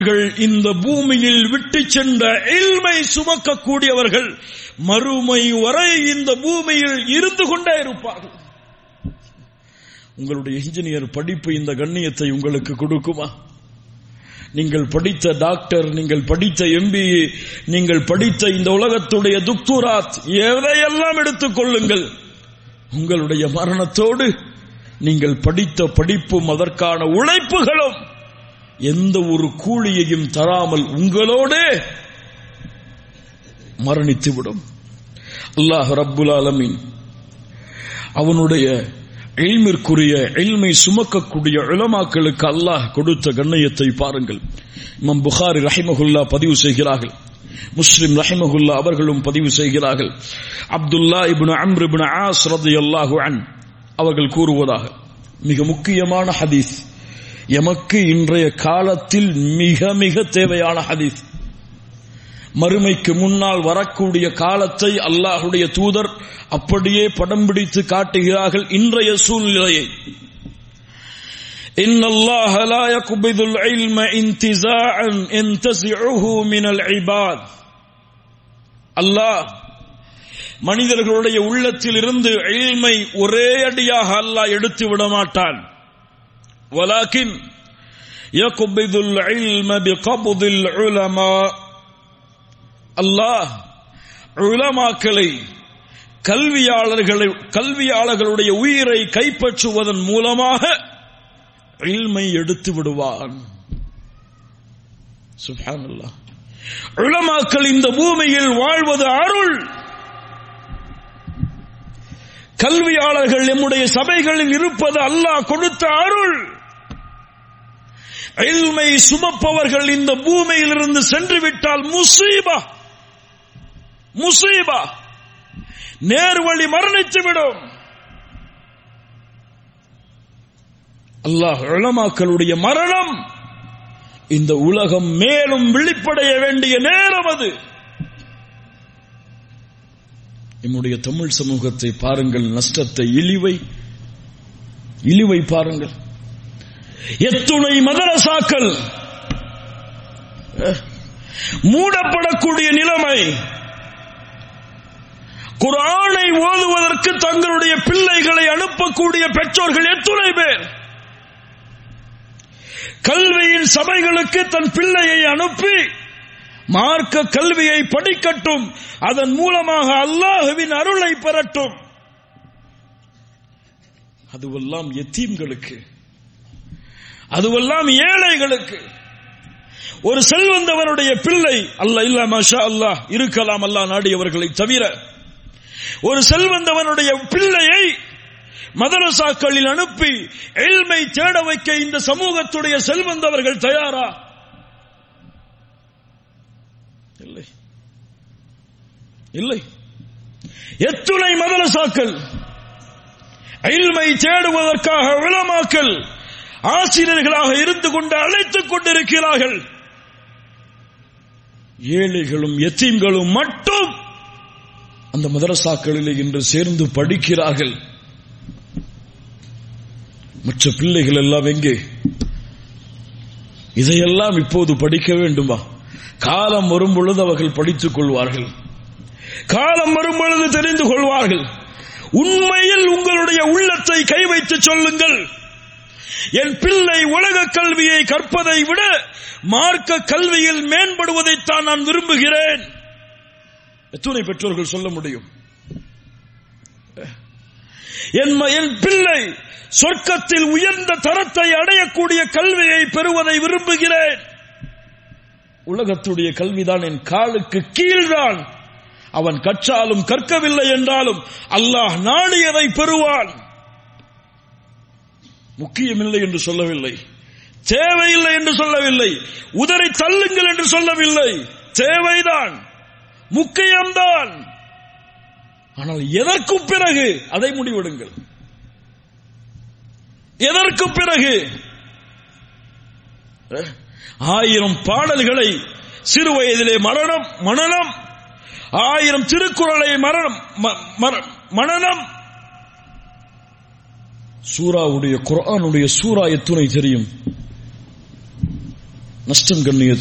இந்த பூமியில் விட்டு சென்ற இல்மை சுமக்கக்கூடியவர்கள் மறுமை வரை இந்த பூமியில் இருந்து கொண்டே இருப்பார்கள் உங்களுடைய இன்ஜினியர் படிப்பு இந்த கண்ணியத்தை உங்களுக்கு கொடுக்குமா நீங்கள் படித்த டாக்டர் நீங்கள் படித்த எம்பிஏ நீங்கள் படித்த இந்த உலகத்துடைய துக்துராத் எதையெல்லாம் எடுத்துக் கொள்ளுங்கள் உங்களுடைய மரணத்தோடு நீங்கள் படித்த படிப்பும் அதற்கான உழைப்புகளும் எந்த ஒரு கூலியையும் தராமல் உங்களோடே மரணித்துவிடும் அல்லாஹ் ரப்புல் ஆலமீன் அவனுடைய எல்மிற்குரிய எல்மை சுமக்கக்கூடிய இளமாக்களுக்கு அல்லாஹ் கொடுத்த கண்ணியத்தை பாருங்கள் இமாம் புகாரி ரஹிமகுல்லா பதிவு செய்கிறார்கள் முஸ்லிம் ரஹிமகுல்லா அவர்களும் பதிவு செய்கிறார்கள் Abdullah ibn Amr ibn As ரலியல்லாஹு அன் அவர்கள் கூறுவதாக மிக முக்கியமான ஹதீஸ் எமக்கு இன்றைய காலத்தில் மிக மிக தேவையான ஹதீஸ் மறுமைக்கு முன்னால் வரக்கூடிய காலத்தை அல்லாஹுடைய தூதர் அப்படியே படம் பிடித்து காட்டுகிறார்கள் இன்றைய சூழ்நிலையை إن الله لا يقبض العلم انتزاعا ينتزعه من العباد அல்லாஹ் மனிதர்களுடைய உள்ளத்தில் இருந்து இல்மை ஒரே அடியாக அல்லாஹ் எடுத்து விட மாட்டான் ولكن يقبض العلم بقبض العلماء அல்லாஹ் உலமாக்களை கல்வியாளர்களை கல்வியாளர்களுடைய உயிரை கைப்பற்றுவதன் மூலமாக இல்மை எடுத்து விடுவான் சுப்ஹானல்லாஹ் உலமாக்கள் இந்த பூமியில் வாழ்வது அருள் கல்வியாளர்கள் நம்முடைய சபைகளில் இருப்பது அல்லாஹ் கொடுத்த அருள் இல்மை சுமப்பவர்கள் இந்த பூமியிலிருந்து சென்று விட்டால் முசீபா முசீபா நேர்வழி மரணித்துவிடும் அல்லாஹ் உளமாக்களுடைய மரணம் இந்த உலகம் மேலும் விழிப்படைய வேண்டிய நேரம் அது நம்முடைய தமிழ் சமூகத்தை பாருங்கள் நஷ்டத்தை இழிவை இழிவை பாருங்கள் எத்துணை மதரசாக்கள் மூடப்படக்கூடிய நிலைமை குரானை ஓதுவதற்கு தங்களுடைய பிள்ளைகளை அனுப்பக்கூடிய பெற்றோர்கள் எத்துணை பேர் கல்வியின் சபைகளுக்கு தன் பிள்ளையை அனுப்பி மார்க்க கல்வியை படிக்கட்டும் அதன் மூலமாக அல்லாஹுவின் அருளை பெறட்டும் அதுவெல்லாம் எத்தீம்களுக்கு அதுவெல்லாம் ஏழைகளுக்கு ஒரு செல்வந்தவனுடைய பிள்ளை அல்ல இல்ல மஷா அல்லாஹ் இருக்கலாம் அல்லாஹ் நாடியவர்களை தவிர ஒரு செல்வந்தவனுடைய பிள்ளையை மதரசாக்களில் அனுப்பி எல்மை தேட வைக்க இந்த சமூகத்துடைய செல்வந்தவர்கள் தயாரா இல்லை இல்லை எத்துணை மதரசாக்கள் எல்மை தேடுவதற்காக விளமாக்கல் ஆசிரியர்களாக இருந்து கொண்டு அழைத்துக் கொண்டிருக்கிறார்கள் ஏழைகளும் எத்தீம்களும் மட்டும் அந்த மதரசாக்களில் இன்று சேர்ந்து படிக்கிறார்கள் மற்ற பிள்ளைகள் எல்லாம் எங்கே இதையெல்லாம் இப்போது படிக்க வேண்டுமா காலம் வரும் பொழுது அவர்கள் படித்துக் கொள்வார்கள் காலம் வரும் பொழுது தெரிந்து கொள்வார்கள் உண்மையில் உங்களுடைய உள்ளத்தை கை வைத்து சொல்லுங்கள் என் பிள்ளை உலக கல்வியை கற்பதை விட மார்க்க கல்வியில் மேம்படுவதைத்தான் நான் விரும்புகிறேன் எத்தனை பெற்றோர்கள் சொல்ல முடியும் என் என் பிள்ளை சொர்க்கத்தில் உயர்ந்த தரத்தை அடையக்கூடிய கல்வியை பெறுவதை விரும்புகிறேன் உலகத்துடைய கல்விதான் என் காலுக்கு கீழ்தான் அவன் கற்றாலும் கற்கவில்லை என்றாலும் அல்லாஹ் நாடியதை பெறுவான் முக்கியமில்லை என்று சொல்லவில்லை தேவையில்லை என்று சொல்லவில்லை உதரை தள்ளுங்கள் என்று சொல்லவில்லை தேவைதான் முக்கியம்தான் ஆனால் எதற்கு பிறகு அதை முடிவெடுங்கள் எதற்கு பிறகு ஆயிரம் பாடல்களை சிறு வயதிலே மரணம் மனநம் ஆயிரம் திருக்குறளை மரணம் மனநம் சூராவுடைய குரானுடைய சூரா எத்துணை தெரியும் நஷ்டம் கண்ணிய